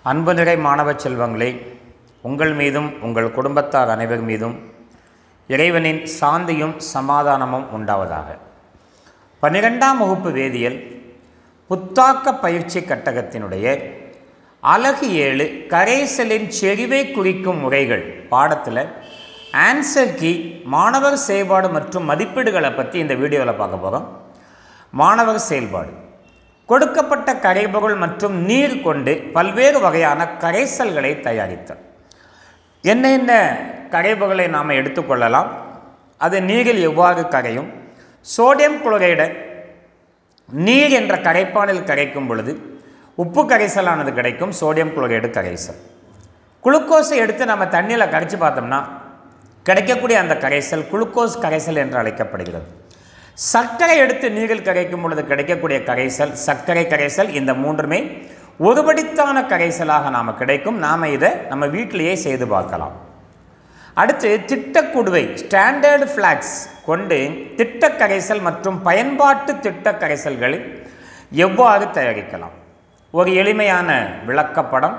அன்பு நிறை மாணவ செல்வங்களே உங்கள் மீதும் உங்கள் குடும்பத்தார் அனைவர் மீதும் இறைவனின் சாந்தியும் சமாதானமும் உண்டாவதாக பன்னிரெண்டாம் வகுப்பு வேதியியல் புத்தாக்க பயிற்சி கட்டகத்தினுடைய அலகு ஏழு கரைசலின் செறிவை குறிக்கும் முறைகள் பாடத்தில் ஆன்சர் கீ மாணவர் செயல்பாடு மற்றும் மதிப்பீடுகளை பற்றி இந்த வீடியோவில் பார்க்க போகிறோம் மாணவர் செயல்பாடு கொடுக்கப்பட்ட கரைபொருள் மற்றும் நீர் கொண்டு பல்வேறு வகையான கரைசல்களை தயாரித்தல் என்ன என்ன கரைபொருளை நாம் எடுத்துக்கொள்ளலாம் அது நீரில் எவ்வாறு கரையும் சோடியம் குளோரைடை நீர் என்ற கரைப்பானில் கரைக்கும் பொழுது உப்பு கரைசலானது கிடைக்கும் சோடியம் குளோரைடு கரைசல் குளுக்கோஸை எடுத்து நம்ம தண்ணியில் கரைச்சி பார்த்தோம்னா கிடைக்கக்கூடிய அந்த கரைசல் குளுக்கோஸ் கரைசல் என்று அழைக்கப்படுகிறது சர்க்கரை எடுத்து நீரில் கரைக்கும் பொழுது கிடைக்கக்கூடிய கரைசல் சர்க்கரை கரைசல் இந்த மூன்றுமே ஒருபடித்தான கரைசலாக நாம் கிடைக்கும் நாம் இதை நம்ம வீட்டிலேயே செய்து பார்க்கலாம் அடுத்து திட்டக்குடுவை ஸ்டாண்டர்டு ஃப்ளாக்ஸ் கொண்டு திட்ட கரைசல் மற்றும் பயன்பாட்டு திட்ட கரைசல்களை எவ்வாறு தயாரிக்கலாம் ஒரு எளிமையான விளக்கப்படம்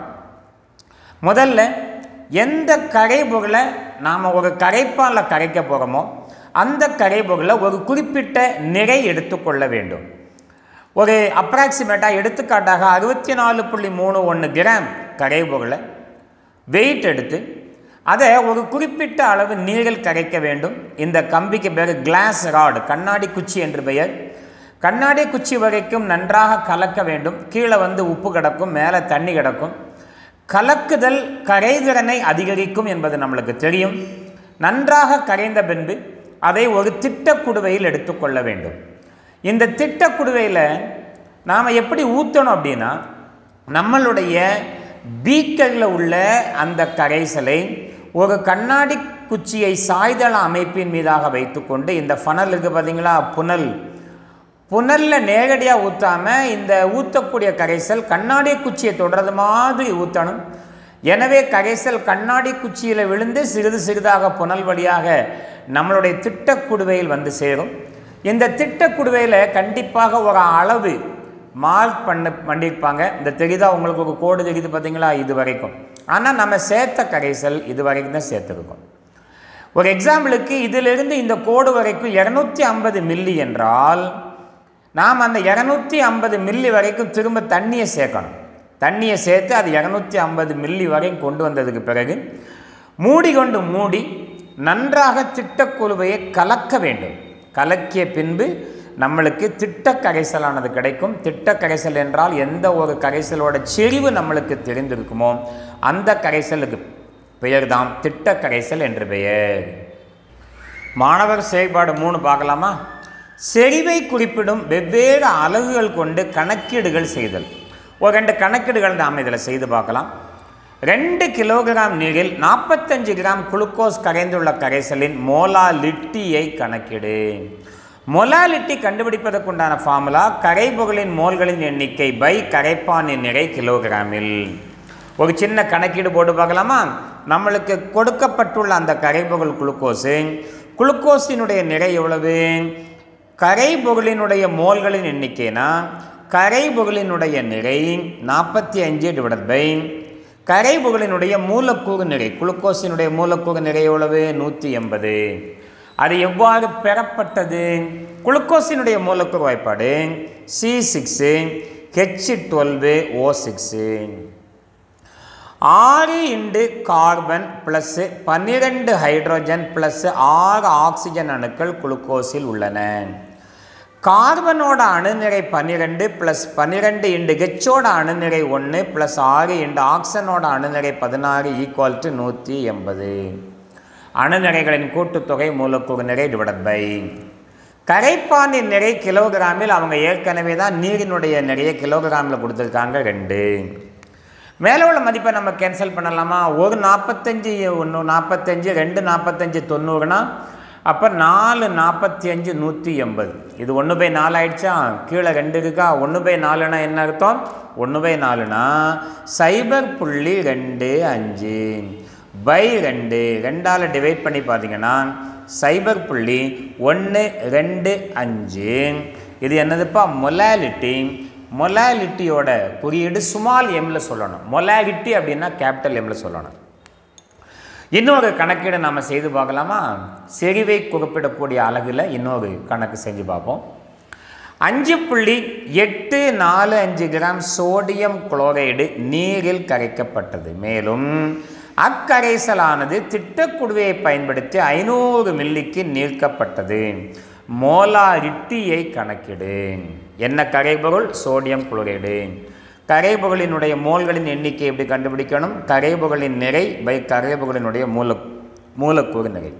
முதல்ல எந்த கரைபொருளை நாம் ஒரு கரைப்பானில் கரைக்க போகிறோமோ அந்த கரைபொருளை ஒரு குறிப்பிட்ட நிறை எடுத்துக்கொள்ள வேண்டும் ஒரு அப்ராக்சிமேட்டாக எடுத்துக்காட்டாக அறுபத்தி நாலு புள்ளி மூணு ஒன்று கிராம் கரைபொருளை வெயிட் எடுத்து அதை ஒரு குறிப்பிட்ட அளவு நீரில் கரைக்க வேண்டும் இந்த கம்பிக்கு பேர் கிளாஸ் ராடு கண்ணாடி குச்சி என்று பெயர் கண்ணாடி குச்சி வரைக்கும் நன்றாக கலக்க வேண்டும் கீழே வந்து உப்பு கிடக்கும் மேலே தண்ணி கிடக்கும் கலக்குதல் கரைதிறனை அதிகரிக்கும் என்பது நம்மளுக்கு தெரியும் நன்றாக கரைந்த பின்பு அதை ஒரு திட்டக்குடுவையில் எடுத்துக்கொள்ள வேண்டும் இந்த திட்டக்குடுவையில் நாம் எப்படி ஊற்றணும் அப்படின்னா நம்மளுடைய பீக்கரில் உள்ள அந்த கரைசலை ஒரு கண்ணாடி குச்சியை சாய்தள அமைப்பின் மீதாக வைத்துக்கொண்டு இந்த ஃபனல் இருக்குது பார்த்தீங்களா புனல் புனலில் நேரடியாக ஊற்றாமல் இந்த ஊற்றக்கூடிய கரைசல் கண்ணாடி குச்சியை தொடர்றது மாதிரி ஊற்றணும் எனவே கரைசல் கண்ணாடி குச்சியில் விழுந்து சிறிது சிறிதாக புனல் வழியாக நம்மளுடைய திட்டக்குடுவையில் வந்து சேரும் இந்த திட்டக்குடுவையில் கண்டிப்பாக ஒரு அளவு மார்க் பண்ண பண்ணியிருப்பாங்க இந்த தெரியுதா உங்களுக்கு ஒரு கோடு தெரியுது பார்த்தீங்களா இது வரைக்கும் ஆனால் நம்ம சேர்த்த கரைசல் இது வரைக்கும் தான் சேர்த்துருக்கோம் ஒரு எக்ஸாம்பிளுக்கு இதிலிருந்து இந்த கோடு வரைக்கும் இரநூத்தி ஐம்பது மில்லி என்றால் நாம் அந்த இரநூத்தி ஐம்பது மில்லி வரைக்கும் திரும்ப தண்ணியை சேர்க்கணும் தண்ணியை சேர்த்து அது இரநூத்தி ஐம்பது மில்லி வரையும் கொண்டு வந்ததுக்கு பிறகு மூடி கொண்டு மூடி நன்றாக திட்டக்குழுவையை கலக்க வேண்டும் கலக்கிய பின்பு நம்மளுக்கு திட்ட கரைசலானது கிடைக்கும் திட்ட கரைசல் என்றால் எந்த ஒரு கரைசலோட செறிவு நம்மளுக்கு தெரிந்திருக்குமோ அந்த கரைசலுக்கு பெயர் தான் திட்ட கரைசல் என்று பெயர் மாணவர் செயல்பாடு மூணு பார்க்கலாமா செறிவை குறிப்பிடும் வெவ்வேறு அலகுகள் கொண்டு கணக்கீடுகள் செய்தல் ஒரு ரெண்டு கணக்கீடுகள் நாம் இதில் செய்து பார்க்கலாம் ரெண்டு கிலோகிராம் நீரில் நாற்பத்தஞ்சு கிராம் குளுக்கோஸ் கரைந்துள்ள கரைசலின் மோலாலிட்டியை கணக்கிடு மொலாலிட்டி கண்டுபிடிப்பதற்குண்டான ஃபார்முலா கரைபொருளின் மோல்களின் எண்ணிக்கை பை கரைப்பானின் நிறை கிலோகிராமில் ஒரு சின்ன கணக்கீடு போட்டு பார்க்கலாமா நம்மளுக்கு கொடுக்கப்பட்டுள்ள அந்த கரைபொருள் குளுக்கோஸு குளுக்கோஸினுடைய நிறை எவ்வளவு கரைபொருளினுடைய மோல்களின் எண்ணிக்கைனா கரைபொருளினுடைய நிறை நாற்பத்தி அஞ்சு டிவைட் பை கரைபொருளினுடைய மூலக்கூறு நிறை குளுக்கோஸினுடைய மூலக்கூறு நிறை எவ்வளவு நூற்றி எண்பது அது எவ்வாறு பெறப்பட்டது குளுக்கோஸினுடைய மூலக்கூறு வாய்ப்பாடு C six H twelve O six ஆறு இண்டு கார்பன் ப்ளஸ்ஸு பன்னிரெண்டு ஹைட்ரோஜன் ப்ளஸ் ஆறு ஆக்சிஜன் அணுக்கள் குளுக்கோஸில் உள்ளன கார்பனோட அணுநிறை பன்னிரெண்டு ப்ளஸ் பன்னிரெண்டு இண்டு ஹெச்சோட அணுநிறை ஒன்று ப்ளஸ் ஆறு இண்டு ஆக்சனோட அணுநிறை பதினாறு ஈக்குவல் டு நூற்றி எண்பது அணுநிறைகளின் கூட்டுத்தொகை மூலக்கூறு நிறை டிவைட் பை கரைப்பானின் நிறை கிலோகிராமில் அவங்க ஏற்கனவே தான் நீரினுடைய நிறைய கிலோகிராமில் கொடுத்துருக்காங்க ரெண்டு மேலே உள்ள மதிப்பை நம்ம கேன்சல் பண்ணலாமா ஒரு நாற்பத்தஞ்சு ஒன்று நாற்பத்தஞ்சு ரெண்டு நாற்பத்தஞ்சு தொண்ணூறுனா அப்போ நாலு நாற்பத்தி அஞ்சு நூற்றி எண்பது இது ஒன்று பை நாலு ஆயிடுச்சா கீழே ரெண்டு இருக்கா ஒன்று பை நாலுனா என்ன அர்த்தம் ஒன்று பை நாலுனா சைபர் புள்ளி ரெண்டு அஞ்சு பை ரெண்டு ரெண்டால் டிவைட் பண்ணி பார்த்தீங்கன்னா சைபர் புள்ளி ஒன்று ரெண்டு அஞ்சு இது என்னதுப்பா மொலாலிட்டி மொலாலிட்டியோட குறியீடு ஸ்மால் எம்மில் சொல்லணும் மொலாலிட்டி அப்படின்னா கேபிட்டல் எம்மில் சொல்லணும் இன்னொரு கணக்கீடு நாம் செய்து பார்க்கலாமா செறிவை குறிப்பிடக்கூடிய அலகுல இன்னொரு கணக்கு செஞ்சு பார்ப்போம் அஞ்சு புள்ளி எட்டு நாலு அஞ்சு கிராம் சோடியம் குளோரைடு நீரில் கரைக்கப்பட்டது மேலும் அக்கரைசலானது திட்டக்குடுவையை பயன்படுத்தி ஐநூறு மில்லிக்கு நீர்க்கப்பட்டது மோலாரிட்டியை கணக்கிடு என்ன கரைபொருள் சோடியம் குளோரைடு கரைபொருளினுடைய மோல்களின் எண்ணிக்கை எப்படி கண்டுபிடிக்கணும் கரைபொருளின் நிறை பை கரைபொருளினுடைய மூல மூலக்கூறு நிறை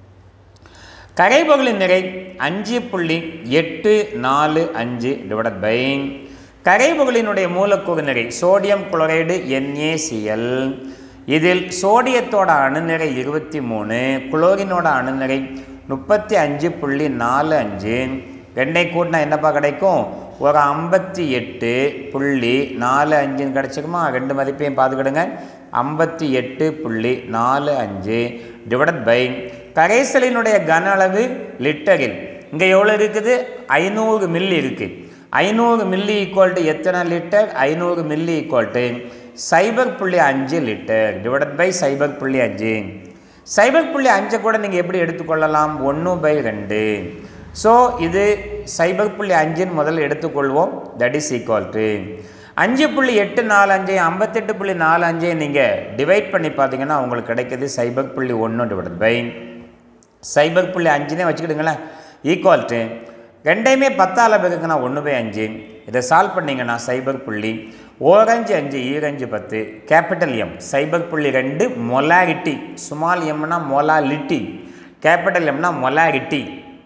கரைபொருளின் நிறை அஞ்சு புள்ளி எட்டு நாலு அஞ்சு டிவைடட் பை கரைபொருளினுடைய மூலக்கூறு நிறை சோடியம் குளோரைடு என்ஏசிஎல் இதில் சோடியத்தோட அணுநிறை இருபத்தி மூணு குளோரினோட அணுநிறை முப்பத்தி அஞ்சு புள்ளி நாலு அஞ்சு ரெண்டை கூட்டினா என்னப்பா கிடைக்கும் ஒரு ஐம்பத்தி எட்டு புள்ளி நாலு அஞ்சுன்னு கிடச்சிக்குமா ரெண்டு மதிப்பையும் பார்த்துக்கிடுங்க ஐம்பத்தி எட்டு புள்ளி நாலு அஞ்சு டிவைடட் பை கரைசலினுடைய கன அளவு லிட்டரில் இங்கே எவ்வளோ இருக்குது ஐநூறு மில்லி இருக்குது ஐநூறு மில்லி ஈக்குவல் டு எத்தனை லிட்டர் ஐநூறு மில்லி ஈக்குவல் டு சைபர் புள்ளி அஞ்சு லிட்டர் டிவைடட் பை சைபர் புள்ளி அஞ்சு சைபர் புள்ளி அஞ்சை கூட நீங்கள் எப்படி எடுத்துக்கொள்ளலாம் ஒன்று பை ரெண்டு ஸோ இது சைபர் புள்ளி அஞ்சுன்னு முதல்ல எடுத்துக்கொள்வோம் தட் இஸ் ஈக்குவல் டு அஞ்சு புள்ளி எட்டு நாலு அஞ்சு ஐம்பத்தெட்டு புள்ளி நாலு அஞ்சு நீங்கள் டிவைட் பண்ணி பார்த்தீங்கன்னா உங்களுக்கு கிடைக்கிது சைபர் புள்ளி ஒன்று டிவைட் பை சைபர் புள்ளி அஞ்சுனே வச்சுக்கிடுங்களேன் ஈக்குவல் டு ரெண்டையுமே பத்தால் பெருக்குன்னா ஒன்று பை அஞ்சு இதை சால்வ் பண்ணிங்கன்னா சைபர் புள்ளி ஓரஞ்சு அஞ்சு ஈரஞ்சு பத்து கேபிட்டல் எம் சைபர் புள்ளி ரெண்டு மொலாரிட்டி ஸ்மால் எம்னா மொலாலிட்டி கேபிட்டல் எம்னா மொலாரிட்டி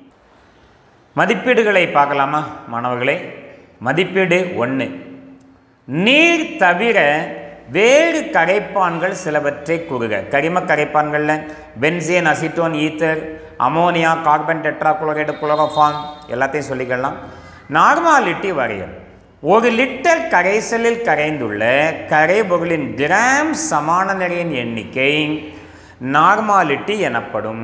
மதிப்பீடுகளை பார்க்கலாமா மாணவர்களே மதிப்பீடு ஒன்று நீர் தவிர வேறு கரைப்பான்கள் சிலவற்றை கூறுக கரிம கரைப்பான்களில் benzene acetone ether ammonia carbon tetrachloride chloroform எல்லாத்தையும் சொல்லிக்கலாம் நார்மாலிட்டி வரையல் ஒரு லிட்டர் கரைசலில் கரைந்துள்ள கரைபொருளின் கிராம் சமான நிறையின் எண்ணிக்கை நார்மாலிட்டி எனப்படும்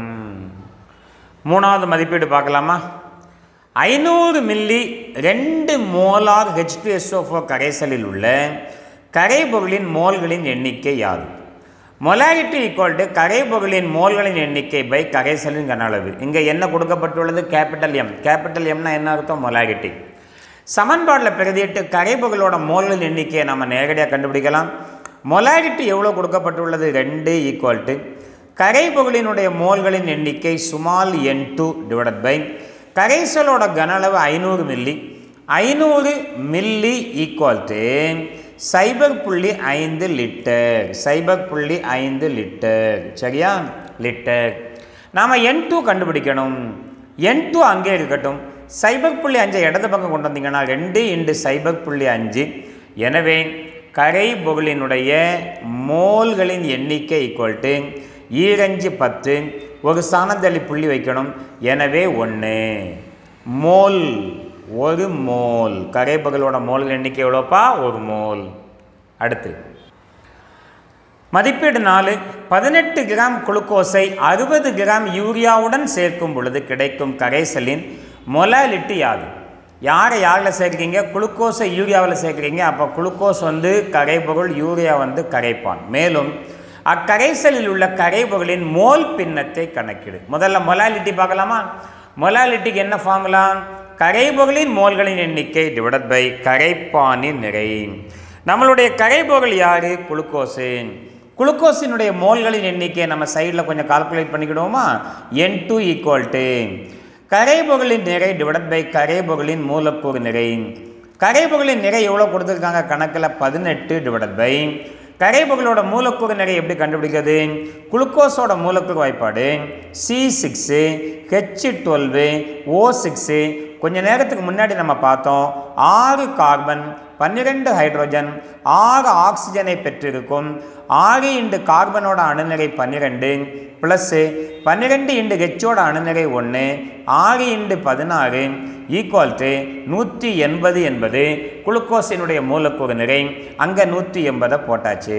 மூணாவது மதிப்பீடு பார்க்கலாமா ஐநூறு மில்லி ரெண்டு மோலார் ஹெச் டு எஸ்ஓ கரைசலில் உள்ள கரைபொருளின் மோல்களின் எண்ணிக்கை யாது மொலாரிட்டி ஈக்குவல் டு கரைபொருளின் மோல்களின் எண்ணிக்கை பை கரைசலின் கன அளவு இங்கே என்ன கொடுக்கப்பட்டுள்ளது கேபிட்டல் எம் கேபிட்டல் எம்னா என்ன அர்த்தம் மொலாரிட்டி சமன்பாட்டில் பிரதியிட்டு கரைபொருளோட மோல்களின் எண்ணிக்கையை நம்ம நேரடியாக கண்டுபிடிக்கலாம் மொலாரிட்டி எவ்வளோ கொடுக்கப்பட்டுள்ளது ரெண்டு ஈக்குவல் டு கரைபொருளினுடைய மோல்களின் எண்ணிக்கை small n two divided by கரைசலோட கன அளவு ஐநூறு மில்லி ஐநூறு மில்லி ஈக்குவல் டு சைபர் புள்ளி ஐந்து லிட்டர் சைபர் புள்ளி ஐந்து லிட்டர் சரியா லிட்டர் நாம் என் டூ கண்டுபிடிக்கணும் என் டூ அங்கே இருக்கட்டும் சைபர் புள்ளி அஞ்சை இடது பக்கம் கொண்டு வந்தீங்கன்னா ரெண்டு இண்டு சைபர் புள்ளி அஞ்சு எனவே கரை பொருளினுடைய மோல்களின் எண்ணிக்கை ஈக்குவல் டு ஈரஞ்சு பத்து ஒரு சாணந்தள்ளி புள்ளி வைக்கணும் எனவே ஒன்று மோல் ஒரு மோல் கரைபொருளோட மோல் எண்ணிக்கை எவ்வளோப்பா ஒரு மோல் அடுத்து மதிப்பீடு நாலு பதினெட்டு கிராம் குளுக்கோஸை அறுபது கிராம் யூரியாவுடன் சேர்க்கும் பொழுது கிடைக்கும் கரைசலின் மொலாலிட்டி யாது யாரை யாரில் சேர்க்குறீங்க குளுக்கோஸை யூரியாவில் சேர்க்குறீங்க அப்போ குளுக்கோஸ் வந்து கரைபொருள் யூரியா வந்து கரைப்பான் மேலும் அக்கரைசலில் உள்ள கரைபொருளின் மோல் பின்னத்தை கணக்கிடு முதல்ல மொலாலிட்டி பார்க்கலாமா மொலாலிட்டிக்கு என்ன ஃபார்முலா கரைபொருளின் மோல்களின் எண்ணிக்கை டிவைடட் பை கரைப்பானின் நிறை நம்மளுடைய கரைபொருள் யார் குளுக்கோஸு குளுக்கோஸினுடைய மோல்களின் எண்ணிக்கையை நம்ம சைடில் கொஞ்சம் கால்குலேட் பண்ணிக்கிடுவோமா என் டூ ஈக்குவல் டு கரைபொருளின் நிறை டிவைடட் பை கரைபொருளின் மூலக்கூறு நிறை கரைபொருளின் நிறை எவ்வளோ கொடுத்துருக்காங்க கணக்கில் பதினெட்டு டிவைடட் பை கரைபொருளோட மூலக்கூறு நிறை எப்படி கண்டுபிடிக்கிறது குளுக்கோஸோட மூலக்கூறு வாய்ப்பாடு C six H twelve O six கொஞ்ச நேரத்துக்கு முன்னாடி நம்ம பார்த்தோம் ஆறு கார்பன் பன்னிரெண்டு ஹைட்ரோஜன் ஆறு ஆக்சிஜனை பெற்றிருக்கும் ஆறு இண்டு கார்பனோட அணுநிறை பன்னிரெண்டு ப்ளஸ்ஸு பன்னிரெண்டு இண்டு ஹெச்சோட அணுநிறை ஒன்று ஆறு இண்டு பதினாறு ஈக்குவல் டு நூற்றி எண்பது என்பது குளுக்கோஸினுடைய மூலக்கூறு நிறை அங்கே நூற்றி எண்பதை போட்டாச்சு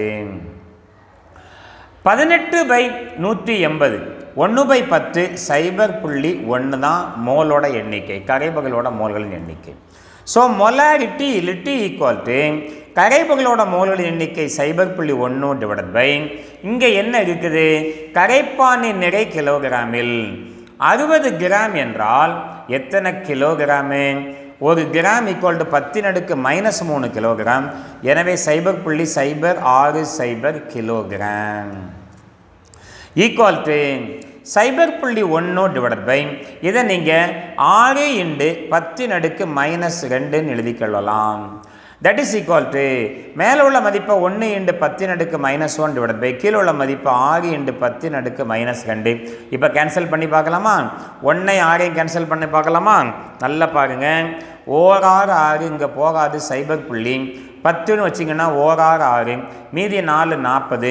பதினெட்டு பை நூற்றி எண்பது ஒன்று பை பத்து சைபர் புள்ளி ஒன்று தான் மோலோட எண்ணிக்கை கரைபகளோட மோல்களின் எண்ணிக்கை ஸோ மொலாரிட்டி லிட்டி ஈக்குவல் டு கரைப்புகளோட மோல்களின் எண்ணிக்கை சைபர் புள்ளி ஒன்று டிவைடட் பை இங்கே என்ன இருக்குது கரைப்பானின் நிறை கிலோகிராமில் அறுபது கிராம் என்றால் எத்தனை கிலோகிராமு ஒரு கிராம் ஈக்குவல் டு பத்தின் அடுக்கு மைனஸ் மூணு கிலோகிராம் எனவே சைபர் புள்ளி சைபர் ஆறு சைபர் கிலோகிராம் ஈக்குவல் டு சைபர் புள்ளி ஒன்று டிவைடட் பை இதை நீங்கள் ஆறு இண்டு பத்தின் அடுக்கு மைனஸ் ரெண்டுன்னு எழுதிக்கொள்ளலாம் தட் இஸ் ஈக்குவல் டு மேலே உள்ள மதிப்பை ஒன்று இண்டு பத்தின் அடுக்கு மைனஸ் ஒன் டிவைட் பை கீழே உள்ள மதிப்பு ஆறு இண்டு பத்தின் அடுக்கு மைனஸ் ரெண்டு இப்போ கேன்சல் பண்ணி பார்க்கலாமா ஒன்றை ஆறையும் கேன்சல் பண்ணி பார்க்கலாமா நல்லா பாருங்க ஓர் ஆறு ஆறு இங்கே போகாது சைபர் புள்ளி பத்துன்னு வச்சிங்கன்னா ஓர் ஆறு ஆறு மீதி நாலு நாற்பது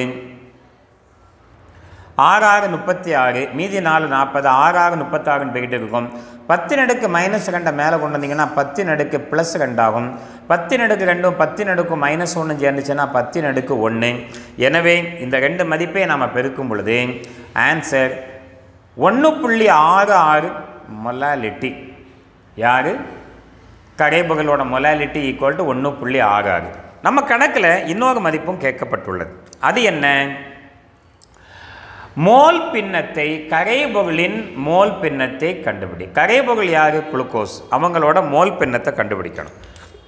ஆறு ஆறு முப்பத்தி ஆறு மீதி நாலு நாற்பது ஆறு ஆறு முப்பத்தாறுன்னு போய்கிட்டு இருக்கும் பத்து நடுக்கு மைனஸ் ரெண்டை மேலே கொண்டு வந்தீங்கன்னா பத்து நடுக்கு ப்ளஸ் ரெண்டாகும் பத்து நடுக்கு ரெண்டும் பத்து நடுக்கு மைனஸ் ஒன்று சேர்ந்துச்சுன்னா பத்து நடுக்கு ஒன்று எனவே இந்த ரெண்டு மதிப்பை நாம் பெருக்கும் பொழுது ஆன்சர் ஒன்று புள்ளி ஆறு ஆறு மொலாலிட்டி யார் கடைபுகளோட மொலாலிட்டி ஈக்குவல் டு ஒன்று புள்ளி ஆறு ஆறு நம்ம கணக்கில் இன்னொரு மதிப்பும் கேட்கப்பட்டுள்ளது அது என்ன மோல் பின்னத்தை கரைபொருளின் மோல் பின்னத்தை கண்டுபிடி கரைபொருள் யாரு குளுக்கோஸ் அவங்களோட மோல் பின்னத்தை கண்டுபிடிக்கணும்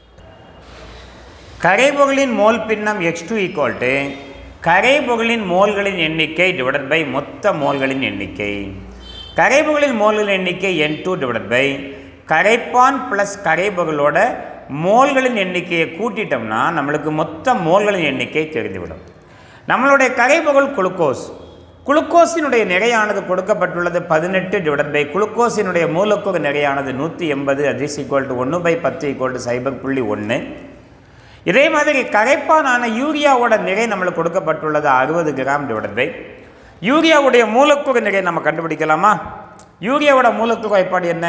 கரைபொருளின் மோல் பின்னம் எக்ஸ் டூ ஈக்குவல் டு கரைபொருளின் மோல்களின் எண்ணிக்கை டிவைடட் பை மொத்த மோல்களின் எண்ணிக்கை கரைபொருளின் மோல்களின் எண்ணிக்கை என் டூ டிவைடட் பை கரைப்பான் ப்ளஸ் கரைபொருளோட மோல்களின் எண்ணிக்கையை கூட்டிட்டோம்னா நம்மளுக்கு மொத்த மோல்களின் எண்ணிக்கை தெரிந்துவிடும் நம்மளுடைய கரைபொருள் குளுக்கோஸ் குளுக்கோஸினுடைய நிறையானது கொடுக்கப்பட்டுள்ளது பதினெட்டு டிவைடட் பை குளுக்கோஸினுடைய மூலக்கூறு நிறையானது நூற்றி எண்பது அதிஸ் ஈக்குவல் டு ஒன்று பை பத்து ஈக்குவல் டு சைபர் புள்ளி ஒன்று இதே மாதிரி கரைப்பானான யூரியாவோட நிறை நம்மளுக்கு கொடுக்கப்பட்டுள்ளது அறுபது கிராம் டிவைடட் பை யூரியாவுடைய மூலக்கூறு நிறை நம்ம கண்டுபிடிக்கலாமா யூரியாவோட மூலக்கூறு வாய்ப்பாடு என்ன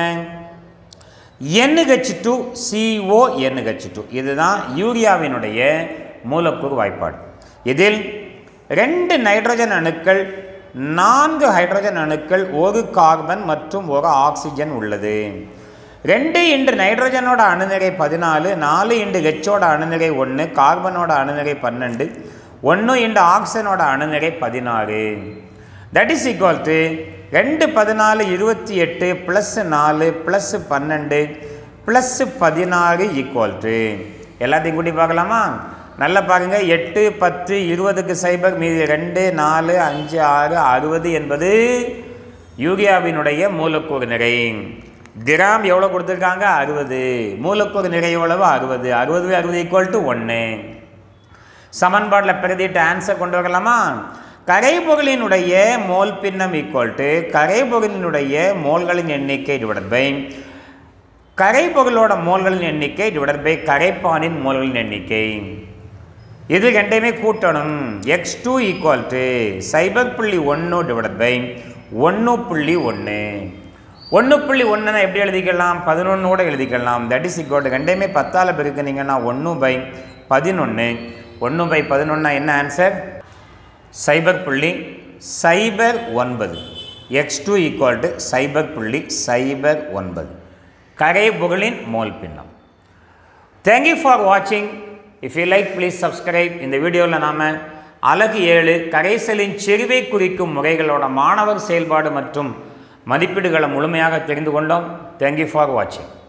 NH two CO NH two இதுதான் யூரியாவினுடைய மூலக்கூறு வாய்ப்பாடு இதில் ரெண்டு நைட்ரஜன் அணுக்கள் நான்கு ஹைட்ரஜன் அணுக்கள் ஒரு கார்பன் மற்றும் ஒரு ஆக்சிஜன் உள்ளது ரெண்டு இன்று நைட்ரஜனோட அணுநிறை பதினாலு நாலு இன்று ஹெச்சோட அணுநிறை ஒன்று கார்பனோட அணுநிறை பன்னெண்டு ஒன்று இன்று ஆக்சிஜனோட அணுநிறை பதினாறு தட் இஸ் ஈக்குவல் டு ரெண்டு பதினாலு இருபத்தி எட்டு ப்ளஸ் நாலு ப்ளஸ் பன்னெண்டு ப்ளஸ் பதினாறு ஈக்குவல் டு எல்லாத்தையும் கூட்டி பார்க்கலாமா நல்லா பாருங்க எட்டு பத்து இருபதுக்கு சைபர் மீதி ரெண்டு நாலு அஞ்சு ஆறு அறுபது என்பது யூரியாவினுடைய மூலக்கூறு நிறை கிராம் எவ்வளோ கொடுத்துருக்காங்க அறுபது மூலக்கூறு நிறை எவ்வளவு அறுபது அறுபது அறுபது ஈக்குவல் டு ஒன்று சமன்பாட்டில் பிரதிட்டு ஆன்சர் கொண்டு வரலாமா கரைபொருளினுடைய மோல் பின்னம் ஈக்குவல் டு கரைபொருளினுடைய மோல்களின் எண்ணிக்கை டிவைட் பை கரைபொருளோட மோல்களின் எண்ணிக்கை டிவைட் பை கரைப்பானின் மோல்களின் எண்ணிக்கை இது ரெண்டையுமே கூட்டணும் எக்ஸ் டூ ஈக்குவல் டு சைபர் புள்ளி ஒன்று டிவைட் பை ஒன்று புள்ளி ஒன்று ஒன்று புள்ளி ஒன்றுனா எப்படி எழுதிக்கலாம் பதினொன்னோட எழுதிக்கலாம் தட் இஸ் ஈக்குவல் ரெண்டையுமே பத்தால் பெருக்குனீங்கன்னா ஒன்று பை பதினொன்று ஒன்று பை பதினொன்னா என்ன ஆன்சர் சைபர் புள்ளி சைபர் ஒன்பது எக்ஸ் டூ ஈக்குவல் டு சைபர் புள்ளி சைபர் ஒன்பது கரை புகழின் மோல் பின்னம் தேங்க்யூ ஃபார் வாட்சிங் if you like please subscribe இந்த வீடியோவில் நாம் அழகு ஏழு கரைசலின் செறிவை குறிக்கும் முறைகளோட மாணவர் செயல்பாடு மற்றும் மதிப்பீடுகளை முழுமையாக தெரிந்து கொண்டோம் தேங்க்யூ ஃபார் வாட்சிங்